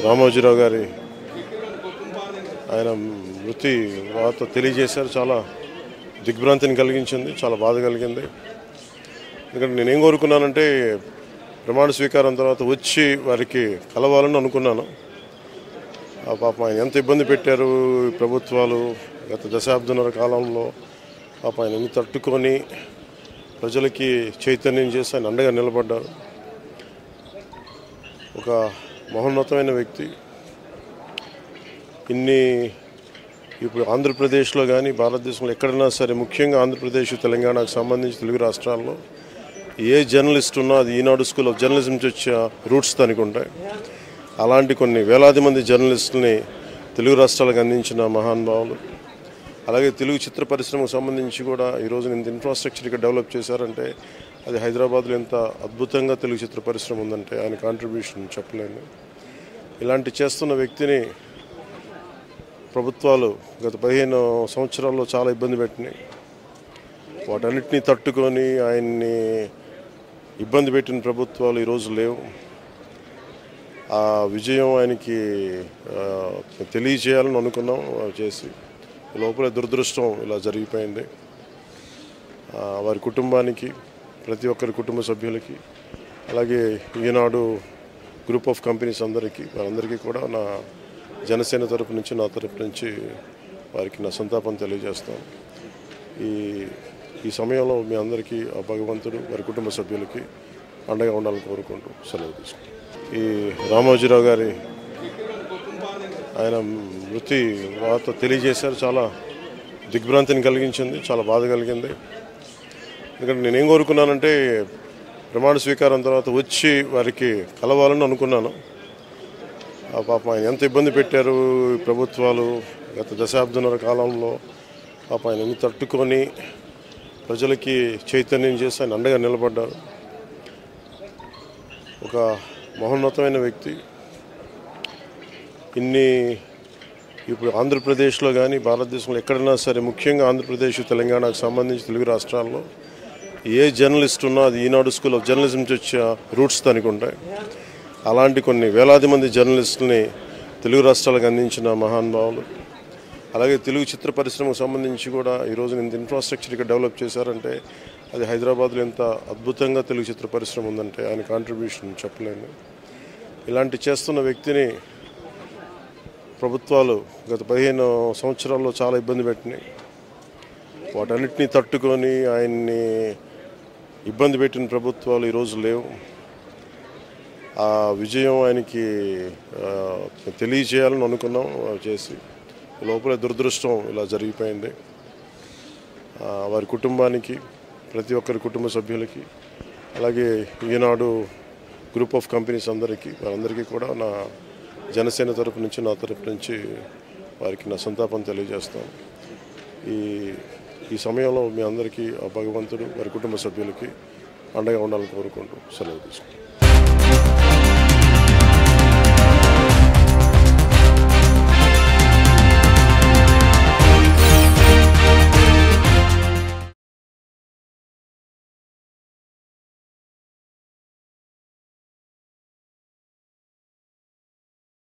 రామోజీరావు గారి ఆయన మృతి వార్త తెలియజేశారు చాలా దిగ్భ్రాంతిని కలిగించింది చాలా బాధ కలిగింది ఎందుకంటే నేనేం కోరుకున్నానంటే ప్రమాణ స్వీకారం తర్వాత వచ్చి వారికి కలవాలని అనుకున్నాను ఆ పాపం ఆయన ఎంత ఇబ్బంది పెట్టారు ఈ ప్రభుత్వాలు గత దశాబ్దన్నర కాలంలో పాపం ఆయన ఎన్ని తట్టుకొని ప్రజలకి చైతన్యం చేసి ఆయన అండగా నిలబడ్డారు ఒక మహోన్నతమైన వ్యక్తి ఇన్ని ఇప్పుడు ఆంధ్రప్రదేశ్లో కానీ భారతదేశంలో ఎక్కడైనా సరే ముఖ్యంగా ఆంధ్రప్రదేశ్ తెలంగాణకు సంబంధించి తెలుగు రాష్ట్రాల్లో ఏ జర్నలిస్ట్ ఉన్నా అది ఈనాడు స్కూల్ ఆఫ్ జర్నలిజం నుంచి వచ్చే రూట్స్ దానికి ఉంటాయి అలాంటి కొన్ని వేలాది మంది జర్నలిస్టులని తెలుగు రాష్ట్రాలకు అందించిన మహానుభావులు అలాగే తెలుగు చిత్ర పరిశ్రమకు సంబంధించి కూడా ఈ రోజు ఇంత ఇన్ఫ్రాస్ట్రక్చర్ ఇక్కడ డెవలప్ చేశారంటే అది హైదరాబాద్లో ఎంత అద్భుతంగా తెలుగు చిత్ర పరిశ్రమ ఉందంటే ఆయన కాంట్రిబ్యూషన్ చెప్పలేను ఇలాంటి చేస్తున్న వ్యక్తిని ప్రభుత్వాలు గత పదిహేను సంవత్సరాల్లో చాలా ఇబ్బంది పెట్టినాయి వాటన్నిటిని తట్టుకొని ఆయన్ని ఇబ్బంది పెట్టిన ప్రభుత్వాలు ఈరోజు లేవు ఆ విజయం ఆయనకి ఆ, తెలియజేయాలని అనుకున్నాం ఆ, చేసి లోపల దురదృష్టం ఇలా జరిగిపోయింది ఆ, వారి కుటుంబానికి ప్రతి ఒక్కరి కుటుంబ సభ్యులకి అలాగే ఈనాడు గ్రూప్ ఆఫ్ కంపెనీస్ అందరికీ వారందరికీ కూడా నా జనసేన తరపు నుంచి నా తరపు నుంచి వారికి నా సంతాపం తెలియజేస్తాను ఈ ఈ సమయంలో మీ అందరికీ ఆ భగవంతుడు వారి కుటుంబ సభ్యులకి అండగా ఉండాలని కోరుకుంటూ సెలవు తీసుకుంటాం ఈ రామోజీరావు గారి ఆయన మృతి వార్త తెలియజేశారు చాలా దిగ్భ్రాంతిని కలిగించింది చాలా బాధ కలిగింది ఎందుకంటే నేనేం కోరుకున్నానంటే ప్రమాణ స్వీకారం తర్వాత వచ్చి వారికి కలవాలని అనుకున్నాను ఆ పాపం ఆయన ఎంత ఇబ్బంది పెట్టారు ఈ ప్రభుత్వాలు గత దశాబ్దన్నర కాలంలో పాపం ఆయన ఎన్ని తట్టుకొని ప్రజలకి చైతన్యం చేసి ఆయన అండగా నిలబడ్డారు ఒక మహోన్నతమైన వ్యక్తి ఇన్ని ఇప్పుడు ఆంధ్రప్రదేశ్లో కానీ భారతదేశంలో ఎక్కడైనా సరే ముఖ్యంగా ఆంధ్రప్రదేశ్ తెలంగాణకు సంబంధించి తెలుగు రాష్ట్రాల్లో ఏ జర్నలిస్ట్ ఉన్నా అది ఈనాడు స్కూల్ ఆఫ్ జర్నలిజం నుంచి వచ్చే రూట్స్ దానికి ఉంటాయి అలాంటి కొన్ని వేలాది మంది జర్నలిస్టులని తెలుగు రాష్ట్రాలకు అందించిన మహానుభావులు అలాగే తెలుగు చిత్ర పరిశ్రమకు సంబంధించి కూడా ఈరోజు ఇంత ఇన్ఫ్రాస్ట్రక్చర్ ఇక్కడ డెవలప్ చేశారంటే అది హైదరాబాద్లో ఎంత అద్భుతంగా తెలుగు చిత్ర పరిశ్రమ ఉందంటే ఆయన కాంట్రిబ్యూషన్ చెప్పలేను ఇలాంటి చేస్తున్న వ్యక్తిని ప్రభుత్వాలు గత పదిహేను సంవత్సరాల్లో చాలా ఇబ్బంది పెట్టినాయి వాటన్నిటిని తట్టుకొని ఆయన్ని ఇబ్బంది పెట్టిన ప్రభుత్వాలు ఈరోజు లేవు ఆ విజయం ఆయనకి ఆ, తెలియజేయాలని అనుకున్నాం ఆ, చేసి లోపల దురదృష్టం ఇలా జరిగిపోయింది ఆ, వారి కుటుంబానికి ప్రతి ఒక్కరి కుటుంబ సభ్యులకి అలాగే ఈనాడు గ్రూప్ ఆఫ్ కంపెనీస్ అందరికీ వారందరికీ కూడా నా జనసేన తరపు నుంచి నా తరపు నుంచి వారికి నా సంతాపం తెలియజేస్తాను ఈ ఈ సమయంలో మీ అందరికీ ఆ భగవంతుడు వారి కుటుంబ సభ్యులకి అండగా ఉండాలని కోరుకుంటూ సెలవు తీసుకుంటాను